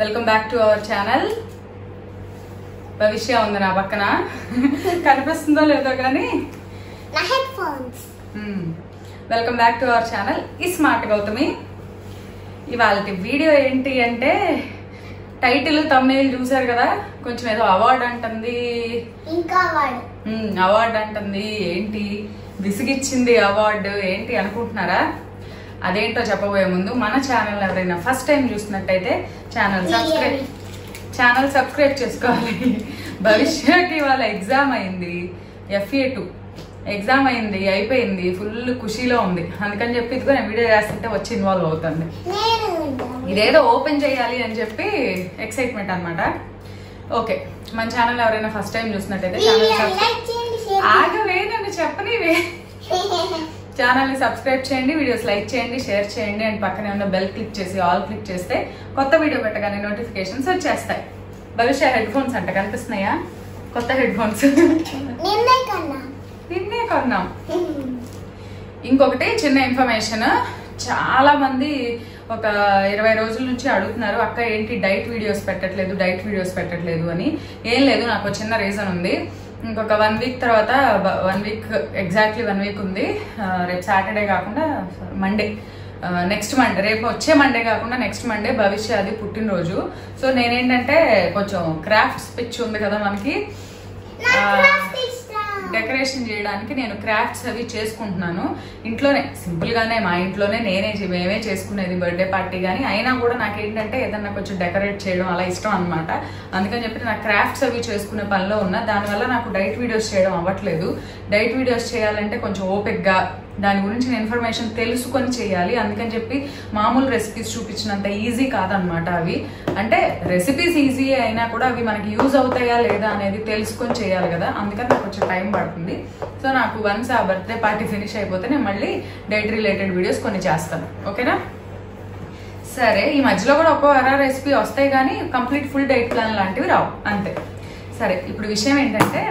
Welcome back to our channel Bhavishya ఉంది నా పక్కన కనిపిస్తుందో లేదో కానీ నా headphones welcome back to our channel ఈ స్మార్ట్ గౌతమి ఇవాళ వీడియో ఏంటి అంటే టైటిల్ తమ్నేల్ చూసారు కదా కొంచెం ఏదో అవార్డు అంటుంది ఇంకా వాడు అవార్డు అంటుంది ఏంటి విసిగిచ్చింది అవార్డు ఏంటి అనుకుంటున్నారా అదేంటో చెప్పబోయే ముందు మన ఛానల్ ఎవరైనా ఫస్ట్ టైం చూసినట్టయితే ఛానల్ సబ్స్క్రైబ్ ఛానల్ సబ్స్క్రైబ్ చేసుకోవాలి భవిష్యత్కి వాళ్ళ ఎగ్జామ్ అయింది ఎఫ్ఏ టూ ఎగ్జామ్ అయింది అయిపోయింది ఫుల్ ఖుషీలో ఉంది అందుకని చెప్పి ఇదిగో నేను వీడియో చేస్తుంటే వచ్చి ఇన్వాల్వ్ అవుతుంది నేను ఉంటాను. ఇదేదో ఓపెన్ చేయాలి అని చెప్పి ఎక్సైట్మెంట్ అన్నమాట ఓకే మన ఛానల్ ఎవరైనా ఫస్ట్ టైం చూసినట్టయితే ఛానల్ వీడియోని సబ్స్క్రైబ్ లైక్ చేయండి షేర్ ఆగవే నన్ను చెప్పనివే ఛానల్ ని సబ్స్క్రైబ్ చేయండి వీడియోస్ లైక్ చేయండి షేర్ చేయండి అండ్ పక్కనే ఉన్న బెల్ క్లిక్ చేసి ఆల్ క్లిక్ చేస్తే కొత్త వీడియో పెట్టగానే నోటిఫికేషన్స్ వచ్చేస్తాయి భవిష్య హెడ్ ఫోన్స్ అంట కనిపిస్తున్నాయా కొత్త హెడ్ ఫోన్స్ నిన్నే కన్నా నిన్నే కొన్నాం ఇంకొకటి చిన్న ఇన్ఫర్మేషన్ చాలా మంది ఒక ఇరవై రోజుల నుంచి అడుగుతున్నారు అక్క ఏంటి డైట్ వీడియోస్ పెట్టట్లేదు డైట్ వీడియోస్ పెట్టట్లేదు అని ఏం లేదు నాకు ఒక చిన్న రీజన్ ఉంది ఇంకొక వన్ వీక్ తర్వాత one week exactly one week ఉంది ఆ, రేపు సాటర్డే కాకుండా మండే నెక్స్ట్ మండే రేపు వచ్చే మండే కాకుండా నెక్స్ట్ మండే భవిష్య అది పుట్టినరోజు సో నేనేంటంటే కొంచెం క్రాఫ్ట్స్ పిచ్ ఉంది కదా మనకి నా ఆ, క్రాఫ్ట్ ఇష్టం డెకరేషన్ చేయడానికి నేను క్రాఫ్ట్స్ అవి చేసుకుంటున్నాను ఇంట్లోనే సింపుల్ గానే మా ఇంట్లోనే నేనే చే- మేమే చేసుకునేది బర్త్డే పార్టీ కానీ అయినా కూడా నాకు ఏంటంటే ఏదన్నా కొంచెం డెకరేట్ చేయడం అలా ఇష్టం అనమాట అందుకని చెప్పి నాకు క్రాఫ్ట్స్ అవి చేసుకునే పనిలో ఉన్నా దానివల్ల నాకు డైట్ వీడియోస్ చేయడం అవ్వట్లేదు డైట్ వీడియోస్ చేయాలంటే కొంచెం ఓపిక్గా దాని గురించి ఇన్ఫర్మేషన్ తెలుసుకొని చేయాలి అందుకని చెప్పి మామూలు రెసిపీస్ చూపించినంత ఈజీ కాదనమాట అవి అంటే రెసిపీస్ ఈజీ అయినా కూడా అవి మనకి యూజ్ అవుతాయా లేదా అనేది తెలుసుకొని చేయాలి కదా అందుకని నాకు కొంచెం టైం పడుతుంది సో నాకు వన్స్ ఆ బర్త్డే పార్టీ ఫినిష్ అయిపోతే నేను మళ్ళీ డైట్ రిలేటెడ్ వీడియోస్ కొన్ని చేస్తాను ఓకేనా సరే ఈ మధ్యలో కూడా ఒక్కో అరా రెసిపీ వస్తాయి కానీ కంప్లీట్ ఫుల్ డైట్ ప్లాన్ లాంటివి రావు అంతే సరే ఇప్పుడు విషయం ఏంటంటే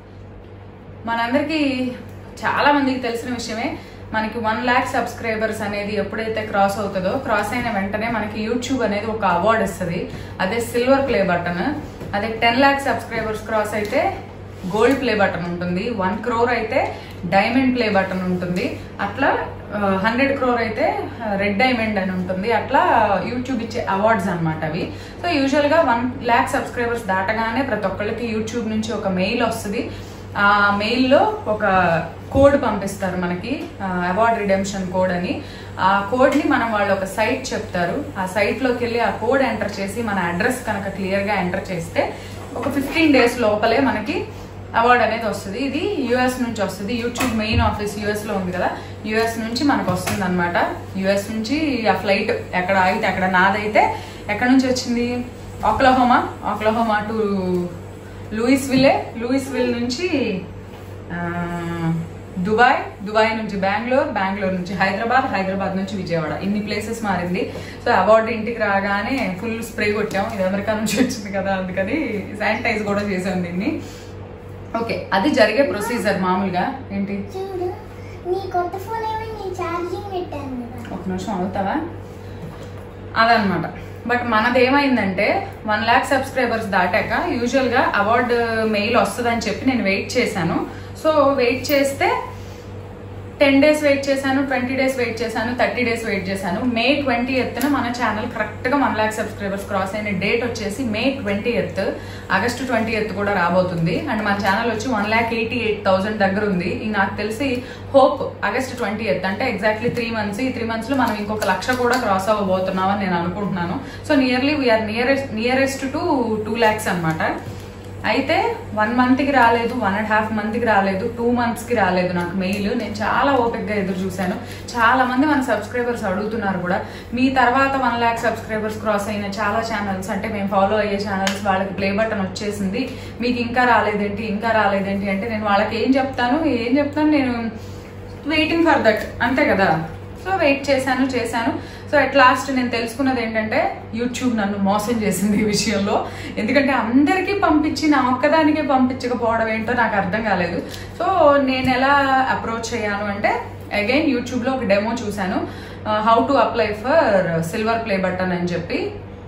మనందరికీ చాలా మందికి తెలిసిన విషయమే మనకి వన్ ల్యాక్ సబ్స్క్రైబర్స్ అనేది ఎప్పుడైతే క్రాస్ అవుతుందో క్రాస్ అయిన వెంటనే మనకి యూట్యూబ్ అనేది ఒక అవార్డు ఇస్తుంది అదే సిల్వర్ ప్లే బటన్ అదే టెన్ ల్యాక్ సబ్స్క్రైబర్స్ క్రాస్ అయితే గోల్డ్ ప్లే బటన్ ఉంటుంది వన్ క్రోర్ అయితే డైమండ్ ప్లే బటన్ ఉంటుంది అట్లా హండ్రెడ్ క్రోర్ అయితే రెడ్ డైమండ్ అని ఉంటుంది అట్లా యూట్యూబ్ ఇచ్చే అవార్డ్స్ అన్నమాట అవి సో యూజువల్గా వన్ ల్యాక్ సబ్స్క్రైబర్స్ దాటగానే ప్రతి ఒక్కళ్ళకి యూట్యూబ్ నుంచి ఒక మెయిల్ వస్తుంది ఆ మెయిల్లో ఒక కోడ్ పంపిస్తారు మనకి అవార్డ్ రిడెంప్షన్ కోడ్ అని ఆ కోడ్ ని మనం వాళ్ళు ఒక సైట్ చెప్తారు ఆ సైట్ లోకి వెళ్ళి ఆ కోడ్ ఎంటర్ చేసి మన అడ్రస్ కనుక క్లియర్ గా ఎంటర్ చేస్తే ఒక ఫిఫ్టీన్ డేస్ లోపలే మనకి అవార్డ్ అనేది వస్తుంది ఇది యుఎస్ నుంచి వస్తుంది యూట్యూబ్ మెయిన్ ఆఫీస్ యుఎస్ లో ఉంది కదా యుఎస్ నుంచి మనకు వస్తుంది అనమాట యుఎస్ నుంచి ఆ ఫ్లైట్ ఎక్కడ ఆగితే అక్కడ నాదైతే ఎక్కడ నుంచి వచ్చింది Oklahoma Oklahoma to Louisville Louisville నుంచి ఆ, దుబాయ్ దుబాయ్ నుంచి బెంగళూరు బెంగళూరు నుంచి హైదరాబాద్ హైదరాబాద్ నుంచి విజయవాడ ఇన్ని ప్లేసెస్ మారింది సో అవార్డు ఇంటికి రాగానే ఫుల్ స్ప్రే కొట్టాం ఇది అమెరికా నుంచి వచ్చింది కదా అందుకని శానిటైజ్ కూడా చేసాం దీన్ని ఓకే అది జరిగే ప్రొసీజర్ మామూలుగా ఏంటి చూడు నీ కొత్త ఫోన్ ఏమో నేను ఛార్జింగ్ పెట్టాను కదా ఒక నిమిషం అవుతావా అదనమాట బట్ మనది ఏమైందంటే వన్ ల్యాక్ సబ్స్క్రైబర్స్ దాటాక యూజువల్గా అవార్డు మెయిల్ వస్తుందని చెప్పి నేను వెయిట్ చేశాను సో వెయిట్ చేస్తే టెన్ డేస్ వెయిట్ చేశాను ట్వంటీ డేస్ వెయిట్ చేశాను థర్టీ డేస్ వెయిట్ చేశాను మే ట్వంటీ ఎత్తున మన ఛానల్ కరెక్ట్గా వన్ ల్యాక్ సబ్స్క్రైబర్స్ క్రాస్ అయిన డేట్ వచ్చేసి May twenty eighth August twenty eighth కూడా రాబోతుంది అండ్ మన ఛానల్ వచ్చి one lakh eighty eight thousand దగ్గర ఉంది ఇంక నాకు తెలిసి హోప్ ఆగస్ట్ ట్వంటీ ఎత్ అంటే ఎగ్జాక్ట్లీ త్రీ మంత్స్ ఈ త్రీ మంత్స్ లో మనం ఇంకొక లక్ష కూడా క్రాస్ అవ్వబోతున్నాం అని నేను అనుకుంటున్నాను so nearly we're nearest nearest to two lakhs అనమాట అయితే వన్ మంత్కి రాలేదు వన్ అండ్ హాఫ్ మంత్కి రాలేదు టూ మంత్స్కి రాలేదు నాకు మెయిల్ నేను చాలా ఓపిక్గా ఎదురు చూశాను చాలా మంది మన సబ్స్క్రైబర్స్ అడుగుతున్నారు కూడా మీ తర్వాత వన్ ల్యాక్ సబ్స్క్రైబర్స్ క్రాస్ అయిన చాలా ఛానల్స్ అంటే మేము ఫాలో అయ్యే ఛానల్స్ వాళ్ళకి ప్లే బటన్ వచ్చేసింది మీకు ఇంకా రాలేదేంటి ఇంకా రాలేదేంటి అంటే నేను వాళ్ళకి ఏం చెప్తాను ఏం చెప్తాను నేను వెయిటింగ్ ఫర్ దట్ అంతే కదా సో వెయిట్ చేశాను చేశాను సో అట్ లాస్ట్ నేను తెలుసుకున్నది ఏంటంటే యూట్యూబ్ నన్ను మోసం చేసింది ఈ విషయంలో ఎందుకంటే అందరికీ పంపించి నా ఒక్కదానికే పంపించకపోవడం ఏంటో నాకు అర్థం కాలేదు సో నేను ఎలా అప్రోచ్ అయ్యాను అంటే అగైన్ యూట్యూబ్లో ఒక డెమో చూశాను how to apply for silver play button అని చెప్పి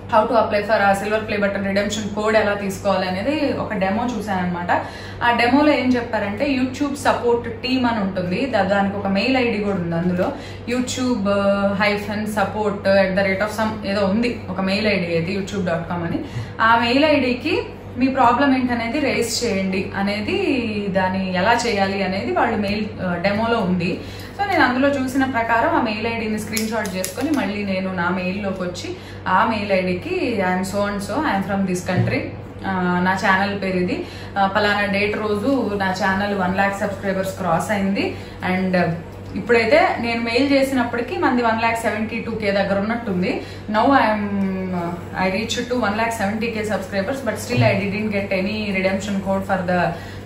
హౌ టు అప్లై ఫర్ ఆ silver play button redemption code ఎలా తీసుకోవాలి అనేది ఒక డెమో చూసాను అనమాట ఆ డెమోలో ఏం చెప్పారంటే యూట్యూబ్ సపోర్ట్ టీమ్ అని ఉంటుంది దా- దానికి ఒక మెయిల్ ఐడి కూడా ఉంది అందులో YouTube hyphen support at the rate of some ఏదో ఉంది ఒక మెయిల్ ఐడి అయితే యూట్యూబ్ డాట్ కామ్ అని ఆ మెయిల్ ఐడికి మీ ప్రాబ్లం ఏంటనేది రేస్ చేయండి అనేది దాన్ని ఎలా చేయాలి అనేది వాళ్ళు మెయిల్ డెమోలో ఉంది సో నేను అందులో చూసిన ప్రకారం ఆ మెయిల్ ఐడిని స్క్రీన్ షాట్ చేసుకొని మళ్ళీ నేను నా మెయిల్లోకి వచ్చి ఆ మెయిల్ ఐడికి I'm so and so I'm from this country నా ఛానల్ పేరు ఇది ఆ, పలానా డేట్ రోజు నా channel one lakh subscribers cross అయింది అండ్ ఇప్పుడైతే నేను మెయిల్ చేసినప్పటికీ మంది one lakh seventy two K దగ్గర ఉన్నట్టుంది now I'm I reach to one lakh seventy K subscribers but still I didn't get any redemption code for the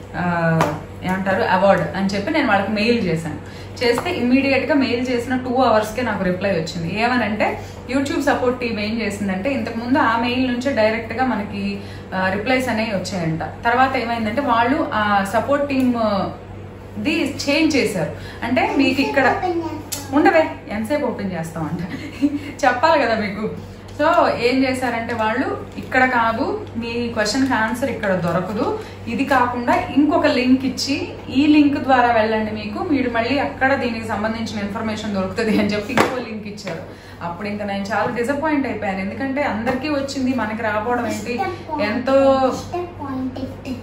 ఏమంటారు అవార్డ్ అని చెప్పి నేను వాళ్ళకి మెయిల్ చేశాను చేస్తే ఇమ్మీడియట్ గా మెయిల్ చేసిన టూ అవర్స్ కే నాకు రిప్లై వచ్చింది ఏమనంటే యూట్యూబ్ సపోర్ట్ టీమ్ ఏం చేసిందంటే ఇంతకు ముందు ఆ మెయిల్ నుంచే డైరెక్ట్ గా మనకి రిప్లైస్ అనేవి వచ్చాయంట తర్వాత ఏమైందంటే వాళ్ళు ఆ సపోర్ట్ టీమ్ ది చేంజ్ చేశారు అంటే మీకు ఇక్కడ ఓపెన్ చేస్తాం ఉండవే ఎంతసేపు ఓపెన్ చేస్తామంట చెప్పాలి కదా మీకు సో ఏం చేశారంటే వాళ్ళు ఇక్కడ కాదు మీ క్వశ్చన్కి ఆన్సర్ ఇక్కడ దొరకదు ఇది కాకుండా ఇంకొక లింక్ ఇచ్చి ఈ లింక్ ద్వారా వెళ్ళండి మీకు మీరు మళ్ళీ అక్కడ దీనికి సంబంధించిన ఇన్ఫర్మేషన్ దొరుకుతుంది అని చెప్పి ఇంకో లింక్ ఇచ్చారు అప్పుడు ఇంకా నేను చాలా డిసప్పాయింట్ అయిపోయాను ఎందుకంటే అందరికీ వచ్చింది మనకి రాకపోవడం ఏంటి ఎంతో పాయింట్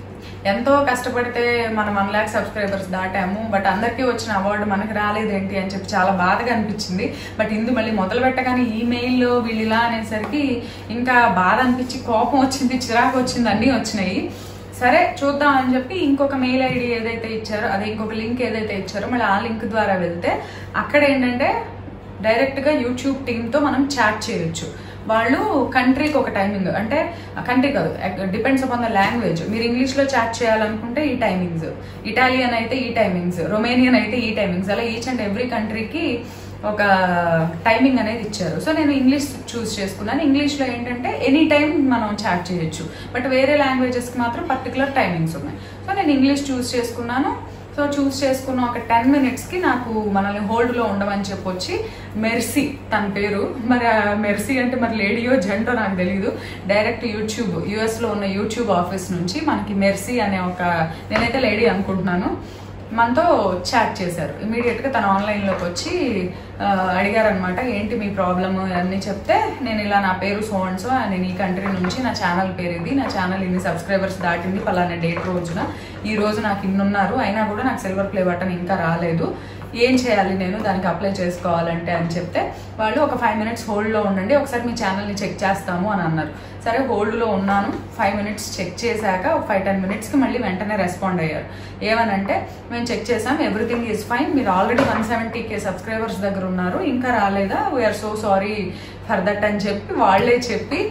ఎంతో కష్టపడితే మనం వన్ ల్యాక్ సబ్స్క్రైబర్స్ దాటాము బట్ అందరికీ వచ్చిన అవార్డు మనకి రాలేదేంటి అని చెప్పి చాలా బాధగా అనిపించింది బట్ ఇందు మళ్ళీ మొదలు పెట్టగానే ఈమెయిల్ వీళ్ళు ఇలా అనేసరికి ఇంకా బాధ అనిపించి కోపం వచ్చింది చిరాకు వచ్చింది అన్నీ వచ్చినాయి సరే చూద్దాం అని చెప్పి ఇంకొక మెయిల్ ఐడి ఏదైతే ఇచ్చారో అదే ఇంకొక లింక్ ఏదైతే ఇచ్చారో మళ్ళీ ఆ లింక్ ద్వారా వెళ్తే అక్కడ ఏంటంటే డైరెక్ట్ గా యూట్యూబ్ టీమ్ తో మనం చాట్ చేయొచ్చు వాళ్ళు కంట్రీకి ఒక టైమింగ్ అంటే కంట్రీ కాదు డిపెండ్స్ అపాన్ ద లాంగ్వేజ్ మీరు ఇంగ్లీష్ లో చాట్ చేయాలనుకుంటే ఈ టైమింగ్స్ ఇటాలియన్ అయితే ఈ టైమింగ్స్ రొమేనియన్ అయితే ఈ టైమింగ్స్ అలా ఈచ్ అండ్ ఎవ్రీ కంట్రీకి ఒక టైమింగ్ అనేది ఇచ్చారు సో నేను ఇంగ్లీష్ చూస్ చేసుకున్నాను ఇంగ్లీష్ లో ఏంటంటే ఎనీ టైం మనం చాట్ చేయొచ్చు బట్ వేరే లాంగ్వేజెస్ కి మాత్రం పర్టికులర్ టైమింగ్స్ ఉన్నాయి సో నేను ఇంగ్లీష్ చూస్ చేసుకున్నాను సో చూస్ చేసుకున్న ఒక టెన్ మినిట్స్ కి నాకు మనల్ని హోల్డ్ లో ఉండమని చెప్పొచ్చి మెర్సీ తన పేరు మరి ఆ మెర్సీ అంటే మరి లేడీయో జంటో నాకు తెలియదు డైరెక్ట్ యూట్యూబ్ యుఎస్ లో ఉన్న యూట్యూబ్ ఆఫీస్ నుంచి మనకి మెర్సీ అనే ఒక నేనైతే లేడీ అనుకుంటున్నాను మనతో చాట్ చేశారు ఇమీడియట్ గా తన ఆన్లైన్ లోకి వచ్చి అడిగారు అనమాట ఏంటి మీ ప్రాబ్లమ్ అన్ని చెప్తే నేను ఇలా నా పేరు సో అండ్ సో నేను ఈ కంట్రీ నుంచి నా ఛానల్ పేరు ఇది నా ఛానల్ ఇన్ని సబ్స్క్రైబర్స్ దాటింది పలానా డేట్ రోజున ఈ రోజు నాకు ఇన్ని ఉన్నారు అయినా కూడా నాకు సిల్వర్ ప్లే బటన్ ఇంకా రాలేదు ఏం చేయాలి నేను దానికి అప్లై చేసుకోవాలంటే అని చెప్తే వాళ్ళు ఒక ఫైవ్ మినిట్స్ హోల్డ్లో ఉండండి ఒకసారి మీ ఛానల్ని చెక్ చేస్తాము అని అన్నారు సరే హోల్డ్లో ఉన్నాను ఫైవ్ మినిట్స్ చెక్ చేశాక ఒక ఫైవ్ టెన్ మినిట్స్కి మళ్ళీ వెంటనే రెస్పాండ్ అయ్యారు ఏమనంటే మేము చెక్ చేసాం ఎవ్రీథింగ్ ఈజ్ ఫైన్ మీరు already one seventy K subscribers దగ్గర ఉన్నారు ఇంకా రాలేదా we're so sorry for that అని చెప్పి వాళ్ళే చెప్పి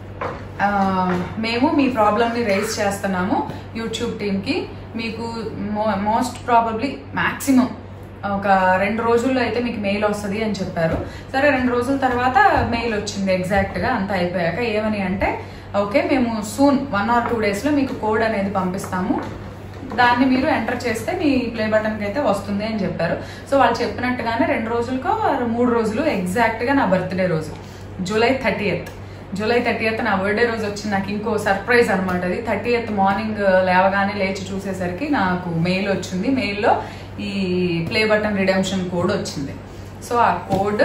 ఆ, మేము మీ ప్రాబ్లమ్ని రైజ్ చేస్తున్నాము యూట్యూబ్ టీమ్కి మీకు మోస్ట్ ప్రాబబ్లీ మ్యాక్సిమం ఒక రెండు రోజుల్లో అయితే మీకు మెయిల్ వస్తుంది అని చెప్పారు సరే రెండు రోజుల తర్వాత మెయిల్ వచ్చింది ఎగ్జాక్ట్గా అంతా అయిపోయాక ఏమని అంటే ఓకే మేము సూన్ వన్ ఆర్ టూ డేస్లో మీకు కోడ్ అనేది పంపిస్తాము దాన్ని మీరు ఎంటర్ చేస్తే మీ ప్లే బటన్కి అయితే వస్తుంది అని చెప్పారు సో వాళ్ళు చెప్పినట్టుగానే రెండు రోజులకో మూడు రోజులు ఎగ్జాక్ట్గా నా బర్త్డే రోజు జూలై థర్టీయత్ జూలై థర్టీయత్ నా బర్త్డే రోజు వచ్చింది నాకు ఇంకో సర్ప్రైజ్ అనమాట అది థర్టీయత్ మార్నింగ్ లేవగానే లేచి చూసేసరికి నాకు మెయిల్ వచ్చింది మెయిల్లో ఈ ప్లే బటన్ రిడెంప్షన్ కోడ్ వచ్చింది సో ఆ కోడ్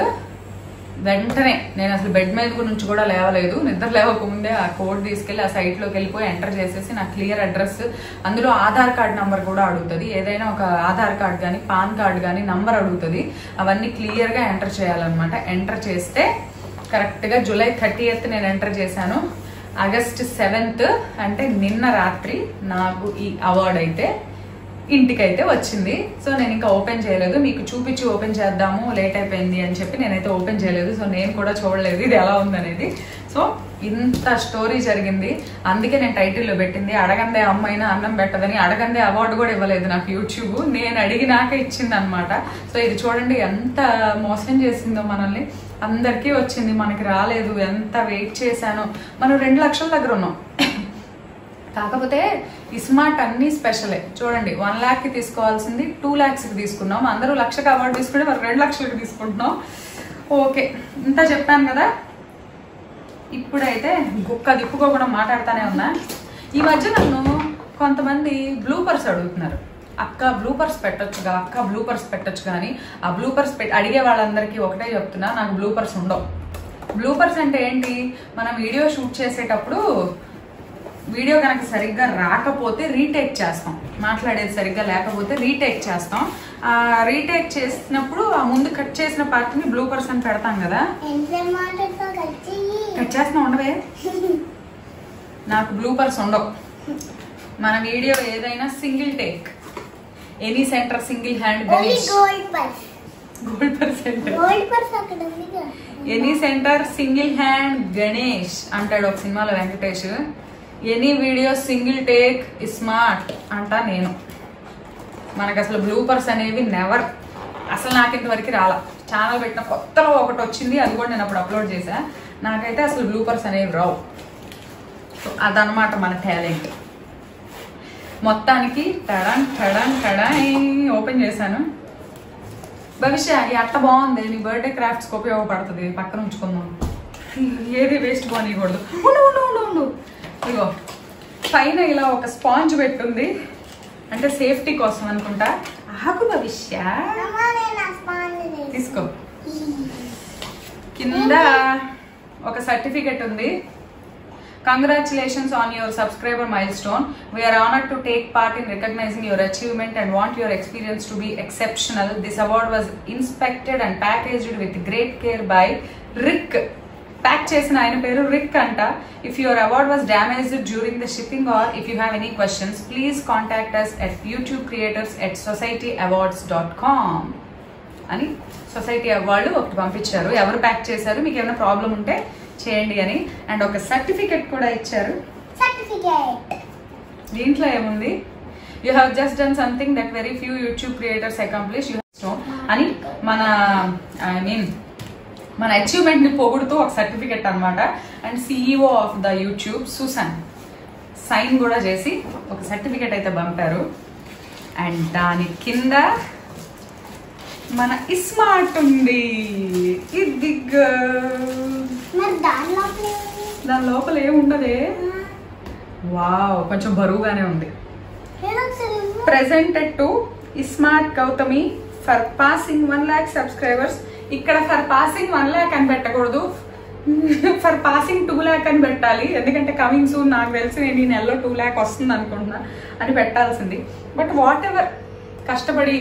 వెంటనే నేను అసలు బెడ్ మీద నుంచి కూడా లేవలేదు నిద్ర లేవకముందే ఆ కోడ్ తీసుకెళ్లి ఆ సైట్ లోకి వెళ్ళిపోయి ఎంటర్ చేసేసి నా క్లియర్ అడ్రస్ అందులో ఆధార్ కార్డ్ నంబర్ కూడా అడుగుతుంది ఏదైనా ఒక ఆధార్ కార్డ్ కానీ పాన్ కార్డ్ కానీ నంబర్ అడుగుతుంది అవన్నీ క్లియర్ గా ఎంటర్ చేయాలన్నమాట ఎంటర్ చేస్తే కరెక్ట్ గా జూలై థర్టీ నేను ఎంటర్ చేశాను ఆగస్ట్ సెవెంత్ అంటే నిన్న రాత్రి నాకు ఈ అవార్డ్ అయితే ఇంటికైతే వచ్చింది సో నేను ఇంకా ఓపెన్ చేయలేదు మీకు చూపించి ఓపెన్ చేద్దాము లేట్ అయిపోయింది అని చెప్పి నేనైతే ఓపెన్ చేయలేదు సో నేను కూడా చూడలేదు ఇది ఎలా ఉందనేది సో ఇంత స్టోరీ జరిగింది అందుకే నేను టైటిల్లో పెట్టింది అడగందే అమ్మైనా అన్నం పెట్టదని అడగందే అవార్డు కూడా ఇవ్వలేదు నాకు యూట్యూబ్ నేను అడిగినాక ఇచ్చింది అనమాట సో ఇది చూడండి ఎంత మోసం చేసిందో మనల్ని అందరికీ వచ్చింది మనకి రాలేదు ఎంత వెయిట్ చేశానో మనం రెండు లక్షల దగ్గర ఉన్నాం కాకపోతే ఇస్మార్ట్ అన్ని స్పెషలే చూడండి వన్ ల్యాక్ కి తీసుకోవాల్సింది టూ ల్యాక్స్ కి తీసుకున్నాం అందరూ లక్షకి అవార్డు తీసుకుంటే మరి రెండు లక్షలకి తీసుకుంటున్నాం ఓకే ఇంత చెప్పాను కదా ఇప్పుడైతే గుక్క దిప్పుకోకుండా మాట్లాడుతూనే ఉన్నా ఈ మధ్య నన్ను కొంతమంది బ్లూపర్స్ అడుగుతున్నారు అక్క బ్లూపర్స్ పెట్టొచ్చుగా అక్క బ్లూపర్స్ పెట్టొచ్చు కానీ ఆ బ్లూపర్స్ పెట్టి అడిగే వాళ్ళందరికీ ఒకటే చెప్తున్నా నాకు బ్లూపర్స్ ఉండవు బ్లూపర్స్ అంటే ఏంటి మనం వీడియో షూట్ చేసేటప్పుడు వీడియో కనుక సరిగ్గా రాకపోతే రీటేక్ చేస్తాం మాట్లాడేది సరిగ్గా లేకపోతే రీటేక్ చేస్తాం ఆ రీటేక్ చేసినప్పుడు ఆ ముందు కట్ చేసిన పార్ట్ని బ్లూపర్స్ అని పెడతాం కదా ఎంతసేపు మాట్లాడుతావు కట్ చెయ్యి కట్ చేస్తున్నా ఉండవే నాకు బ్లూపర్స్ ఉండవు మన వీడియో ఏదైనా single take any centre single hand only Ganesh gold purse gold per centre gold purse అక్కడ ఉందిగా any centre single hand Ganesh అంటాడు ఒక సినిమాలో Venkatesh any video single take smart అంటా నేను మనకు అసలు బ్లూపర్స్ అనేవి నెవర్ అసలు నాకు ఇంతవరకు రాలా ఛానల్ పెట్టిన కొత్తలో ఒకటి వచ్చింది అది కూడా నేను అప్పుడు అప్లోడ్ చేశా నాకైతే అసలు బ్లూపర్స్ అనేవి రావు సో అదనమాట మన టాలెంట్ మొత్తానికి టడన్ టడన్ టడన్ ఓపెన్ చేశాను భవిష్య ఈ అట్ట బాగుంది నీ బర్త్డే క్రాఫ్ట్స్కి ఉపయోగపడుతుంది పక్కన ఉంచుకుందాం ఏది వేస్ట్ పోనీయకూడదు ఉండు ఉండు ఉండు ఉండు ఇగో పైన ఇలా ఒక స్పాంజ్ పెట్టుంది అంటే సేఫ్టీ కోసం అనుకుంటా ఆకు భవిష్య అమ్మా నేను ఆ స్పాంజ్ తీసుకో కింద ఒక సర్టిఫికెట్ ఉంది congratulations on your subscriber milestone we're honoured to take part in recognising your achievement and want your experience to be exceptional this award was inspected and packaged with great care by Rick pack చేసిన ఆయన పేరు Rick అంట if your award was damaged during the shipping or if you have any questions please contact us at YouTube creators at society awards dot com అని society వాళ్ళు ఒకటి పంపించారు ఎవరు pack చేశారు మీకు ఏమైనా ప్రాబ్లం ఉంటే చేయండి అని అండ్ ఒక సర్టిఫికెట్ కూడా ఇచ్చారు సర్టిఫికేట్ దీంట్లో ఏముంది you have just done something that very few YouTube creators accomplish you అని మన ఐ మీన్ మన అచీవ్మెంట్ ని పొగుడుతూ ఒక సర్టిఫికెట్ అన్నమాట and CEO of the YouTube Susan sign కూడా చేసి ఒక సర్టిఫికెట్ అయితే పంపారు అండ్ దాని కింద మన ఇస్మార్ట్ ఉంది ఇది మరి దాని లోపల ఏముంది? దాని లోపల ఏముండదే వావ్ కొంచెం బరువుగానే ఉంది ఏదో ఒకసారి ఇవ్వు. Presented to iSmart Gautami for passing one lakh subscribers ఇక్కడ ఫర్ పాసింగ్ వన్ ల్యాక్ అని పెట్టకూడదు ఫర్ పాసింగ్ టూ ల్యాక్ అని పెట్టాలి ఎందుకంటే కమింగ్ సూన్ నాకు తెలిసి నేను ఈ నెలలో టూ ల్యాక్ వస్తుంది అనుకుంటున్నా అని పెట్టాల్సింది బట్ వాట్ ఎవర్ కష్టపడి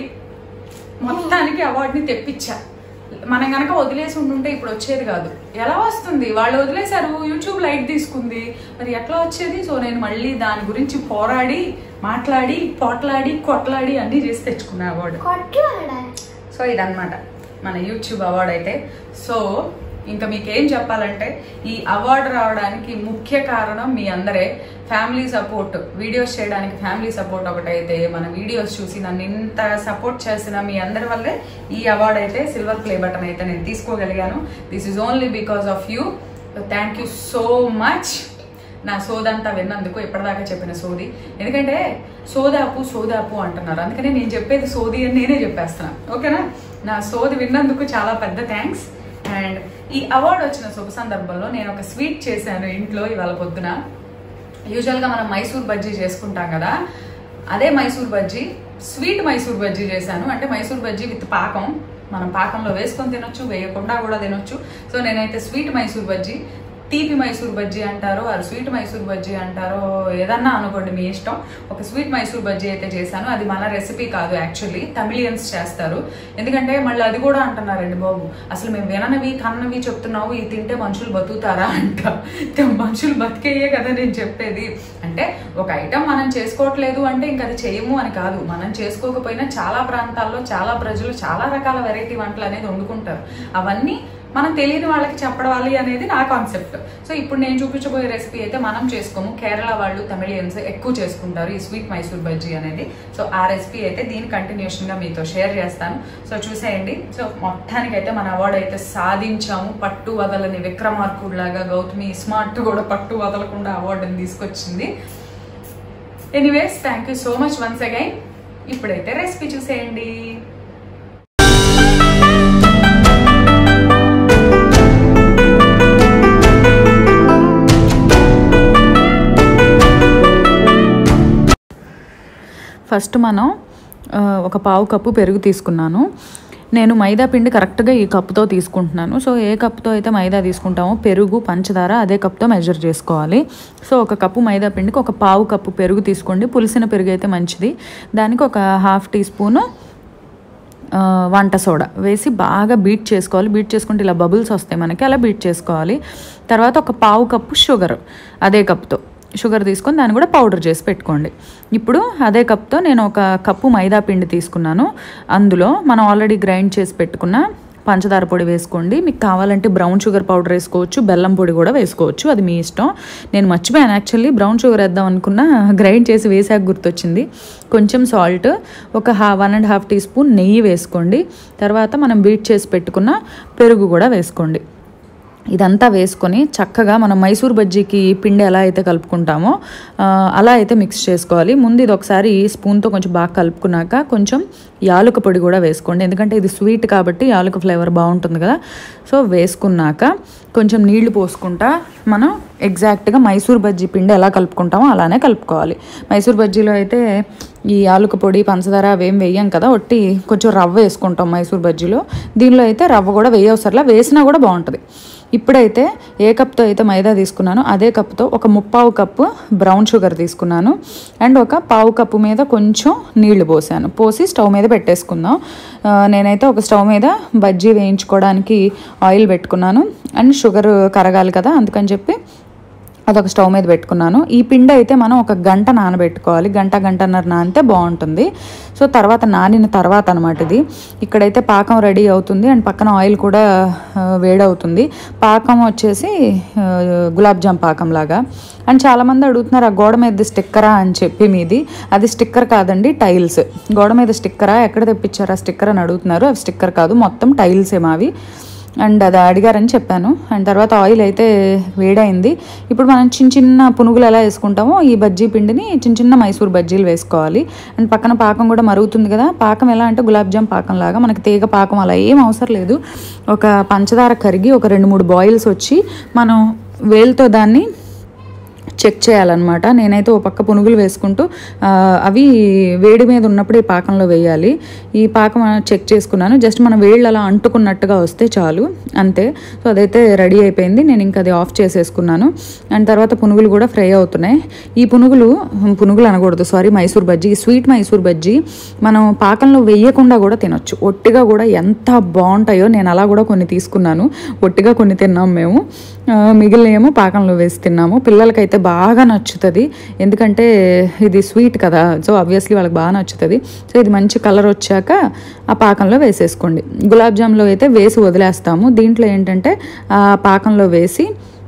మొత్తానికి అవార్డుని తెప్పించా మనం గనక వదిలేసి ఉండుంటే ఇప్పుడు వచ్చేది కాదు ఎలా వస్తుంది వాళ్ళు వదిలేశారు యూట్యూబ్ లైట్ తీసుకుంది మరి ఎట్లా వచ్చేది సో నేను మళ్ళీ దాని గురించి పోరాడి మాట్లాడి పోట్లాడి కొట్లాడి అన్నీ చేసి తెచ్చుకున్నా అవార్డు కొట్లాడా సో ఇదన్నమాట మన యూట్యూబ్ అవార్డ్ అయితే సో ఇంకా మీకు ఏం చెప్పాలంటే ఈ అవార్డు రావడానికి ముఖ్య కారణం మీ అందరే ఫ్యామిలీ సపోర్ట్ వీడియోస్ చేయడానికి ఫ్యామిలీ సపోర్ట్ ఒకటైతే మన వీడియోస్ చూసి నన్ను ఇంత సపోర్ట్ చేసిన మీ అందరి వల్లే ఈ అవార్డ్ అయితే సిల్వర్ ప్లే బటన్ అయితే నేను తీసుకోగలిగాను this is only because of you thank you so much నా సోదంతా విన్నందుకు ఇప్పటిదాకా చెప్పిన సోది ఎందుకంటే సోదాపు సోదాపు అంటున్నారు అందుకని నేను చెప్పేది సోది అని నేనే చెప్పేస్తున్నా ఓకేనా నా సోది విన్నందుకు చాలా పెద్ద థ్యాంక్స్ అండ్ ఈ అవార్డు వచ్చిన శుభ సందర్భంలో నేను ఒక స్వీట్ చేశాను ఇంట్లో ఇవాళ పొద్దున యూజువల్గా మనం మైసూర్ బజ్జీ చేసుకుంటాం కదా అదే మైసూర్ బజ్జీ స్వీట్ మైసూర్ బజ్జీ చేశాను అంటే మైసూర్ బజ్జీ విత్ పాకం మనం పాకంలో వేసుకొని తినొచ్చు వేయకుండా కూడా తినొచ్చు సో నేనైతే స్వీట్ మైసూర్ బజ్జీ తీపి మైసూర్ బజ్జీ అంటారో అది స్వీట్ మైసూర్ బజ్జీ అంటారో ఏదన్నా అనుకోండి మీ ఇష్టం ఒక స్వీట్ మైసూర్ బజ్జీ అయితే చేశాను అది మన రెసిపీ కాదు యాక్చువల్లీ తమిళియన్స్ చేస్తారు ఎందుకంటే మళ్ళీ అది కూడా అంటున్నారండి బాబు అసలు మేము విననవి కన్నవి చెప్తున్నావు ఇది తింటే మనుషులు బతుకుతారా అంట తే మనుషులు బతికేయే కదా నేను చెప్పేది అంటే ఒక ఐటమ్ మనం చేసుకోవట్లేదు అంటే ఇంక అది చేయము అని కాదు మనం చేసుకోకపోయినా చాలా ప్రాంతాల్లో చాలా ప్రజలు చాలా రకాల వెరైటీ వంటలు అనేది వండుకుంటారు అవన్నీ మనం తెలియని వాళ్ళకి చెప్పడాలి అనేది నా కాన్సెప్ట్ సో ఇప్పుడు నేను చూపించబోయే రెసిపీ అయితే మనం చేసుకోము కేరళ వాళ్ళు తమిళియన్స్ ఎక్కువ చేసుకుంటారు ఈ స్వీట్ మైసూర్ బజ్జీ అనేది సో ఆ రెసిపీ అయితే దీని కంటిన్యూషన్ గా మీతో షేర్ చేస్తాను సో చూసేయండి సో మొత్తానికి అయితే మన అవార్డు అయితే సాధించాము పట్టు వదలని విక్రమార్కుడిలాగా గౌతమి స్మార్ట్ కూడా పట్టు వదలకుండా అవార్డుని తీసుకొచ్చింది anyways thank you so much once again ఇప్పుడైతే రెసిపీ చూసేయండి ఫస్ట్ మనం ఆ, ఒక పావు కప్పు పెరుగు తీసుకున్నాను నేను మైదా పిండి కరెక్ట్గా ఈ కప్పుతో తీసుకుంటున్నాను సో ఏ కప్పుతో అయితే మైదా తీసుకుంటామో పెరుగు పంచదార అదే కప్తో మెజర్ చేసుకోవాలి సో ఒక కప్పు మైదా పిండికి ఒక పావు కప్పు పెరుగు తీసుకోండి పులిసిన పెరుగు అయితే మంచిది దానికి ఒక హాఫ్ టీ స్పూను ఆ, వంట సోడా వేసి బాగా బీట్ చేసుకోవాలి బీట్ చేసుకుంటే ఇలా బబుల్స్ వస్తాయి మనకి అలా బీట్ చేసుకోవాలి తర్వాత ఒక పావు కప్పు షుగర్ అదే కప్తో షుగర్ తీసుకొని దాన్ని కూడా పౌడర్ చేసి పెట్టుకోండి ఇప్పుడు అదే కప్తో నేను ఒక కప్పు మైదా పిండి తీసుకున్నాను అందులో మనం ఆల్రెడీ గ్రైండ్ చేసి పెట్టుకున్న పంచదార పొడి వేసుకోండి మీకు కావాలంటే బ్రౌన్ షుగర్ పౌడర్ వేసుకోవచ్చు బెల్లం పొడి కూడా వేసుకోవచ్చు అది మీ ఇష్టం నేను మర్చిపోయాను యాక్చువల్లీ బ్రౌన్ షుగర్ వేద్దాం అనుకున్నా గ్రైండ్ చేసి వేసాక గుర్తొచ్చింది కొంచెం సాల్ట్ ఒక హా one and half teaspoon నెయ్యి వేసుకోండి తర్వాత మనం బీట్ చేసి పెట్టుకున్న పెరుగు కూడా వేసుకోండి ఇదంతా వేసుకొని చక్కగా మనం మైసూర్ బజ్జీకి పిండి ఎలా అయితే కలుపుకుంటామో ఆ, అలా అయితే మిక్స్ చేసుకోవాలి ముందు ఇది ఒకసారి స్పూన్తో కొంచెం బాగా కలుపుకున్నాక కొంచెం యాలుక పొడి కూడా వేసుకోండి ఎందుకంటే ఇది స్వీట్ కాబట్టి యాలుక ఫ్లేవర్ బాగుంటుంది కదా సో వేసుకున్నాక కొంచెం నీళ్లు పోసుకుంటా మనం ఎగ్జాక్ట్గా మైసూర్ బజ్జీ పిండి ఎలా కలుపుకుంటామో అలానే కలుపుకోవాలి మైసూర్ బజ్జీలో అయితే ఈ యాలుక పొడి పంచదార అవేం వేయం కదా ఒట్టి కొంచెం రవ్వ వేసుకుంటాం మైసూర్ బజ్జీలో దీనిలో అయితే రవ్వ కూడా వేయవసరలా వేసినా కూడా బాగుంటుంది ఇప్పుడైతే ఏ కప్తో అయితే మైదా తీసుకున్నానో అదే కప్తో ఒక ముప్పావు కప్పు బ్రౌన్ షుగర్ తీసుకున్నాను అండ్ ఒక పావు కప్పు మీద కొంచెం నీళ్లు పోసాను పోసి స్టవ్ మీద పెట్టేసుకుందాం ఆ, నేనైతే ఒక స్టవ్ మీద బజ్జీ వేయించుకోవడానికి ఆయిల్ పెట్టుకున్నాను అండ్ షుగర్ కరగాలి కదా అందుకని చెప్పి అదొక స్టవ్ మీద పెట్టుకున్నాను ఈ పిండి అయితే మనం ఒక గంట నానబెట్టుకోవాలి గంట గంటన్నర నానితే బాగుంటుంది సో తర్వాత నానిన తర్వాత అనమాట ఇది ఇక్కడైతే పాకం రెడీ అవుతుంది అండ్ పక్కన ఆయిల్ కూడా ఆ, వేడవుతుంది పాకం వచ్చేసి ఆ, గులాబ్ జామ్ పాకం లాగా అండ్ చాలామంది అడుగుతున్నారు ఆ గోడ మీద స్టిక్కరా అని చెప్పి మీది అది స్టిక్కర్ కాదండి టైల్స్ గోడ మీద స్టిక్కరా ఎక్కడ తెప్పించారా స్టిక్కర్ అని అడుగుతున్నారు అవి స్టిక్కర్ కాదు మొత్తం టైల్సే మావి అండ్ అది అడిగారని చెప్పాను అండ్ తర్వాత ఆయిల్ అయితే వేడైంది ఇప్పుడు మనం చిన్న చిన్న పునుగులు ఎలా వేసుకుంటామో ఈ బజ్జీ పిండిని చిన్న చిన్న మైసూర్ బజ్జీలు వేసుకోవాలి అండ్ పక్కన పాకం కూడా మరుగుతుంది కదా పాకం ఎలా అంటే గులాబ్ జామ్ పాకం లాగా మనకి తీగ పాకం అలా ఏం అవసరం లేదు ఒక పంచదార కరిగి ఒక రెండు మూడు బాయిల్స్ వచ్చి మనం వేలుతో దాన్ని చెక్ చేయాలన్నమాట నేనైతే ఓ పక్క పునుగులు వేసుకుంటూ ఆ, అవి వేడి మీద ఉన్నప్పుడు ఈ పాకంలో వేయాలి ఈ పాకం చెక్ చేసుకున్నాను జస్ట్ మన వేళ్ళు అలా అంటుకున్నట్టుగా వస్తే చాలు అంతే సో అదైతే రెడీ అయిపోయింది నేను ఇంకా అది ఆఫ్ చేసేసుకున్నాను అండ్ తర్వాత పునుగులు కూడా ఫ్రై అవుతున్నాయి ఈ పునుగులు పునుగులు అనకూడదు సారీ మైసూర్ బజ్జీ స్వీట్ మైసూర్ బజ్జీ మనం పాకంలో వేయకుండా కూడా తినొచ్చు ఒట్టిగా కూడా ఎంత బాగుంటాయో నేను అలా కూడా కొన్ని తీసుకున్నాను ఒట్టిగా కొన్ని తిన్నాం మేము ఆ, మిగిలినేమో పాకంలో వేసి తిన్నాము పిల్లలకైతే బాగా నచ్చుతుంది ఎందుకంటే ఇది స్వీట్ కదా సో ఆబ్వియస్లీ వాళ్ళకి బాగా నచ్చుతుంది సో ఇది మంచి కలర్ వచ్చాక ఆ పాకంలో వేసేసుకోండి గులాబ్ జామ్లో అయితే వేసి వదిలేస్తాము దీంట్లో ఏంటంటే ఆ పాకంలో వేసి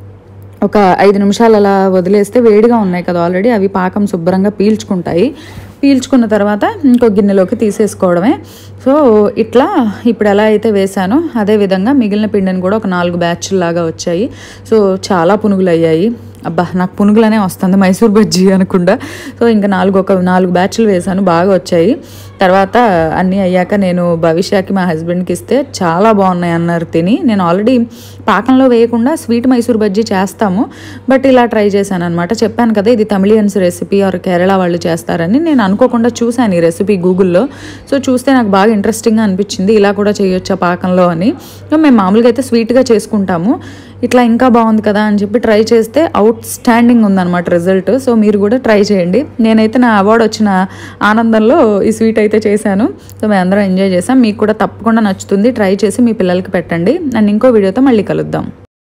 ఒక ఐదు నిమిషాలు అలా వదిలేస్తే వేడిగా ఉన్నాయి కదా ఆల్రెడీ అవి పాకం శుభ్రంగా పీల్చుకుంటాయి పీల్చుకున్న తర్వాత ఇంకో గిన్నెలోకి తీసేసుకోవడమే సో ఇట్లా ఇప్పుడు ఎలా అయితే వేసానో అదే విధంగా మిగిలిన పిండిని కూడా ఒక నాలుగు బ్యాచ్లు లాగా వచ్చాయి సో చాలా పునుగులు అయ్యాయి అబ్బా నాకు పునుగులనే వస్తుంది మైసూర్ బజ్జీ అనకుండా సో ఇంకా నాలుగు ఒక నాలుగు బ్యాచ్లు వేసాను బాగా వచ్చాయి తర్వాత అన్నీ అయ్యాక నేను భవిష్యకి మా హస్బెండ్కి ఇస్తే చాలా బాగున్నాయి అన్నారు తిని నేను ఆల్రెడీ పాకంలో వేయకుండా స్వీట్ మైసూర్ బజ్జీ చేస్తాము బట్ ఇలా ట్రై చేశాను అనమాట చెప్పాను కదా ఇది తమిళియన్స్ రెసిపీ ఆర్ కేరళ వాళ్ళు చేస్తారని నేను అనుకోకుండా చూశాను ఈ రెసిపీ గూగుల్లో సో చూస్తే నాకు బాగా ఇంట్రెస్టింగ్గా అనిపించింది ఇలా కూడా చేయొచ్చా పాకంలో అని సో మేము మామూలుగా అయితే స్వీట్గా చేసుకుంటాము ఇట్లా ఇంకా బాగుంది కదా అని చెప్పి ట్రై చేస్తే అవుట్ స్టాండింగ్ ఉందన్నమాట రిజల్ట్ సో మీరు కూడా ట్రై చేయండి నేనైతే నా అవార్డు వచ్చిన ఆనందంలో ఈ స్వీట్ అయితే చేశాను సో మేము అందరం ఎంజాయ్ చేసాం మీకు కూడా తప్పకుండా నచ్చుతుంది ట్రై చేసి మీ పిల్లలకి పెట్టండి అండ్ ఇంకో వీడియోతో మళ్ళీ కలుద్దాం